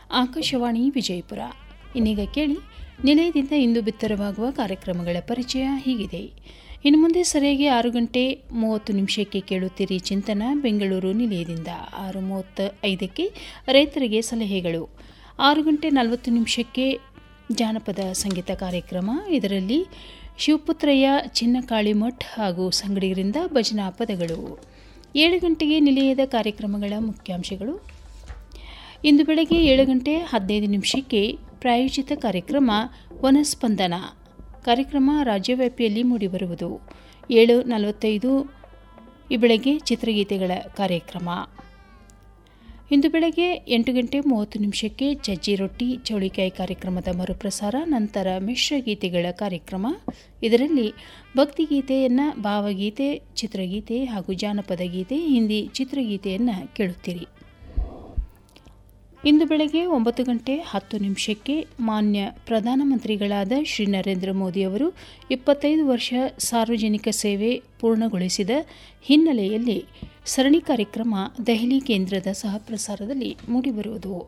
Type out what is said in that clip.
ಆಕಾಶವಾಣಿ ವಿಜಯಪುರ ಇನ್ನೀಗ ಕೇಳಿ ನಿಲಯದಿಂದ ಇಂದು ಬಿತ್ತರವಾಗುವ ಕಾರ್ಯಕ್ರಮಗಳ ಪರಿಚಯ ಹೀಗಿದೆ ಇನ್ನು ಮುಂದೆ ಸರಿಯಾಗಿ ಆರು ಗಂಟೆ ಮೂವತ್ತು ನಿಮಿಷಕ್ಕೆ ಕೇಳುತ್ತೀರಿ ಚಿಂತನ ಬೆಂಗಳೂರು ನಿಲಯದಿಂದ ಆರು ಮೂವತ್ತ ಐದಕ್ಕೆ ರೈತರಿಗೆ ಸಲಹೆಗಳು ಆರು ಗಂಟೆ ನಲವತ್ತು ನಿಮಿಷಕ್ಕೆ ಜಾನಪದ ಸಂಗೀತ ಕಾರ್ಯಕ್ರಮ ಇದರಲ್ಲಿ ಶಿವಪುತ್ರಯ್ಯ ಚಿನ್ನಕಾಳಿಮಠ್ ಹಾಗೂ ಸಂಗಡಿಗರಿಂದ ಭಜನಾ ಪದಗಳು ಏಳು ಗಂಟೆಗೆ ನಿಲಯದ ಕಾರ್ಯಕ್ರಮಗಳ ಮುಖ್ಯಾಂಶಗಳು ಇಂದು ಬೆಳಗ್ಗೆ ಏಳು ಗಂಟೆ ಹದಿನೈದು ನಿಮಿಷಕ್ಕೆ ಪ್ರಾಯೋಜಿತ ಕಾರ್ಯಕ್ರಮ ವನಸ್ಪಂದನ ಕಾರ್ಯಕ್ರಮ ರಾಜ್ಯವ್ಯಾಪಿಯಲ್ಲಿ ಮೂಡಿಬರುವುದು ಏಳು ನಲವತ್ತೈದು ಈ ಬೆಳಗ್ಗೆ ಚಿತ್ರಗೀತೆಗಳ ಕಾರ್ಯಕ್ರಮ ಇಂದು ಬೆಳಗ್ಗೆ ಎಂಟು ಗಂಟೆ ಮೂವತ್ತು ನಿಮಿಷಕ್ಕೆ ಚಜ್ಜಿ ರೊಟ್ಟಿ ಚೌಳಿಕಾಯಿ ಕಾರ್ಯಕ್ರಮದ ಮರುಪ್ರಸಾರ ನಂತರ ಮಿಶ್ರಗೀತೆಗಳ ಕಾರ್ಯಕ್ರಮ ಇದರಲ್ಲಿ ಭಕ್ತಿಗೀತೆಯನ್ನು ಭಾವಗೀತೆ ಚಿತ್ರಗೀತೆ ಹಾಗೂ ಜಾನಪದ ಗೀತೆ ಹಿಂದಿ ಚಿತ್ರಗೀತೆಯನ್ನು ಕೇಳುತ್ತೀರಿ ಇಂದು ಬೆಳಗ್ಗೆ ಒಂಬತ್ತು ಗಂಟೆ ಹತ್ತು ನಿಮಿಷಕ್ಕೆ ಮಾನ್ಯ ಪ್ರಧಾನಮಂತ್ರಿಗಳಾದ ಶ್ರೀ ನರೇಂದ್ರ ಮೋದಿಯವರು ಇಪ್ಪತ್ತೈದು ವರ್ಷ ಸಾರ್ವಜನಿಕ ಸೇವೆ ಪೂರ್ಣಗೊಳಿಸಿದ ಹಿನ್ನೆಲೆಯಲ್ಲಿ ಸರಣಿ ಕಾರ್ಯಕ್ರಮ ದೆಹಲಿ ಕೇಂದ್ರದ ಸಹ ಪ್ರಸಾರದಲ್ಲಿ ಮೂಡಿಬರುವುದು